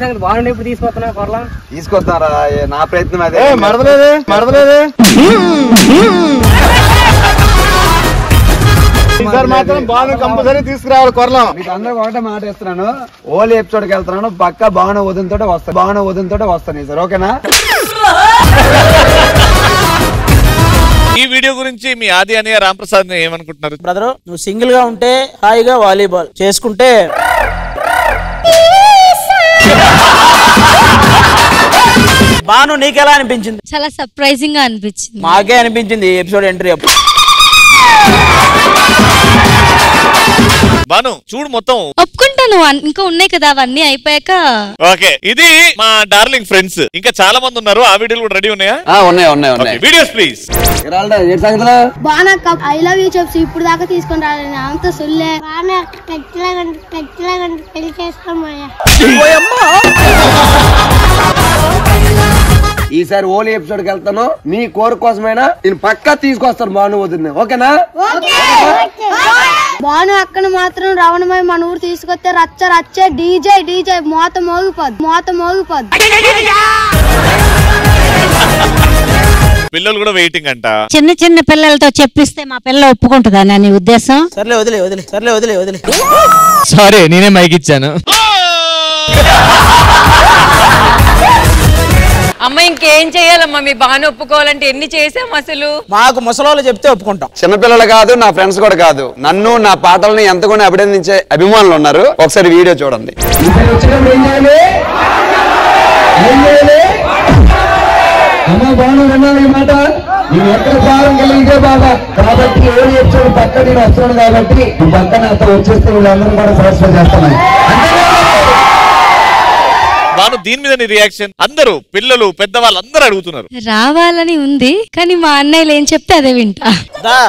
సంగతి బాగుండి ఇప్పుడు తీసుకొస్తున్నా కొరలా తీసుకొద్దారా ఏ, నా ప్రయత్నం అదే మరదలేదే మరదలేదే ఈసారి మాత్రం బాను కంపల్సరీ తీసుకురావాలి కొరలం మీకు అందరికి ఒకటే మాట ఇస్తున్నాను ఓలీ ఎపిసోడ్ కి వెళ్తున్నాను పక్క బాగానే వదినతోటే వస్తాను బాగానే వదినతోటే వస్తాను సార్ ఓకేనా ఈ వీడియో గురించి మీ ఆది అనియ రాంప్రసాద్ ఏమనుకుంటున్నారు బ్రదర్ నువ్వు సింగిల్ గా ఉంటే హాయిగా వాలీబాల్ చేసుకుంటే బాను నీకెలా అనిపించింది చాలా సర్ప్రైజింగ్ గా అనిపించింది మాకే అనిపించింది ఎపిసోడ్ ఎంట్రీ అప్పుడు బాను చూడు మొత్తం ఒప్పుకుంటాను అన్- ఇంకా ఉన్నాయి కదా అవన్నీ అయిపోయాక ఓకే ఇది మా డార్లింగ్ ఫ్రెండ్స్ ఇంకా చాలా మంది ఉన్నారు ఆ వీడియోలు కూడా రెడీ ఉన్నాయా ఆ, ఉన్నాయి ఉన్నాయి ఉన్నాయి వీడియోస్ ప్లీజ్ ఏంటి సంగతులు బాగా ఐ లవ్ యూ చెప్పి ఇప్పుడు దాకా తీసుకొని రాలేదు అంత సొల్లే బాగా ఖచ్చితంగా ఖచ్చితంగా పెళ్లి చేసుకోమయ్యా ఈసారి ఓలీ ఎపిసోడ్ కి వెళ్తాను మీ కోరిక కోసమైనా నేను పక్కా తీసుకొస్తాను బాను వదిన ఓకేనా బాను అక్కడ మాత్రం రావణమై మన ఊరు తీసుకొస్తే రచ్చ రచ్చే డీజే డీజే మోత మోగిపోద్ది మోత మోగిపోద్ది పిల్లలు కూడా వెయిటింగ్ అంట చిన్న చిన్న పిల్లలతో చెప్పిస్తే మా పిల్ల ఒప్పుకుంటుందా నా నీ ఉద్దేశం సర్లే వదిలే వదిలే సర్లే వదిలే వదిలే సారీ నేనే మైక్ ఇచ్చాను అమ్మ ఇంకేం చేయాలమ్మా మీ బాగా ఒప్పుకోవాలంటే ఎన్ని చేసాం అసలు మాకు ముసలోళ్ళు చెప్తే ఒప్పుకుంటాం చిన్నపిల్లలు కాదు నా ఫ్రెండ్స్ కూడా కాదు నన్ను నా పాటల్ని ఎంతగానో అభినందించే అభిమానులు ఉన్నారు ఒకసారి వీడియో చూడండి అమ్మ బాను విన్నాను ఈ మాట నేను ఎక్కడ భారం కలిగితే బాగా కాబట్టి ఏడు ఎపిసోడ్ పక్క నేను వస్తున్నాను కాబట్టి ఈ పక్క నాతో వచ్చేస్తే వీళ్ళందరూ కూడా సరస్వ చేస్తున్నాయి బాను దీని మీద నీ రియాక్షన్ అందరూ పిల్లలు పెద్దవాళ్ళు అందరూ అడుగుతున్నారు రావాలని ఉంది కానీ మా అన్నయ్యలు ఏం చెప్తే అదే వింటా దా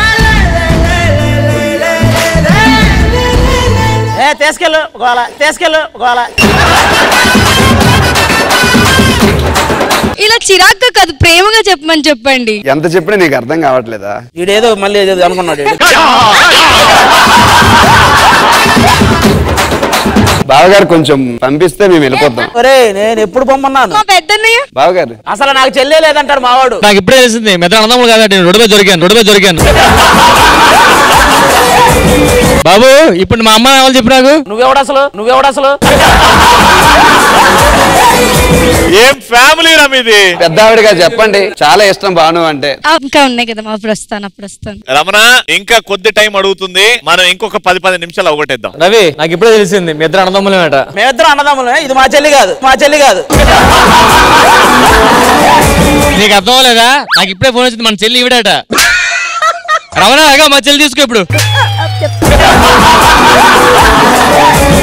ఏ తీసుకెళ్ళు ఒకవేళ తీసుకెళ్ళు ఒకవేళ ఇలా చిరాగ్గా కాదు ప్రేమగా చెప్పమని చెప్పండి ఎంత చెప్పినా నీకు అర్థం కావట్లేదా వీడేదో మళ్ళీ ఏదో అనుకున్నాడు వీడు. బావగారు కొంచెం పంపిస్తే మేము వెళ్ళిపోతాం ఒరే నేను ఎప్పుడు పొమ్మన్నాను మా పెద్దన్నయ్య బావగారు అసలు నాకు చెల్లే లేదంటాడు మావాడు నాకు ఇప్పుడే తెలిసింది మెదడు అన్నదమ్ములు కాదండి నేను రొడమే దొరికాను రొడమే దొరికాను బాబు ఇప్పుడు మా అమ్మ ఎవరు చెప్పు నాకు నువ్వెవడు అసలు నువ్వెవడు అసలు ఏం ఫ్యామిలీ రా మీది పెద్ద ఆవిడగా చెప్పండి చాలా ఇష్టం బాను అంటే ఆ, ఇంకా ఉన్నాయి కదా అప్పుడు వస్తాను అప్పుడు వస్తాను రమణ ఇంకా కొద్ది టైం అడుగుతుంది మనం ఇంకొక పది పది నిమిషాలు అవగొట్టేద్దాం రవి నాకు ఇప్పుడే తెలిసింది మీ ఇద్దరు అన్నదమ్ములేమట మేమిద్దరం అన్నదమ్ములే ఇది మా చెల్లి కాదు మా చెల్లి కాదు నీకు అర్థం అవ్వలేదా నాకు ఇప్పుడే ఫోన్ వచ్చింది మన చెల్లి ఇవిడట రమణ అగా మా చెల్లి తీసుకో ఇప్పుడు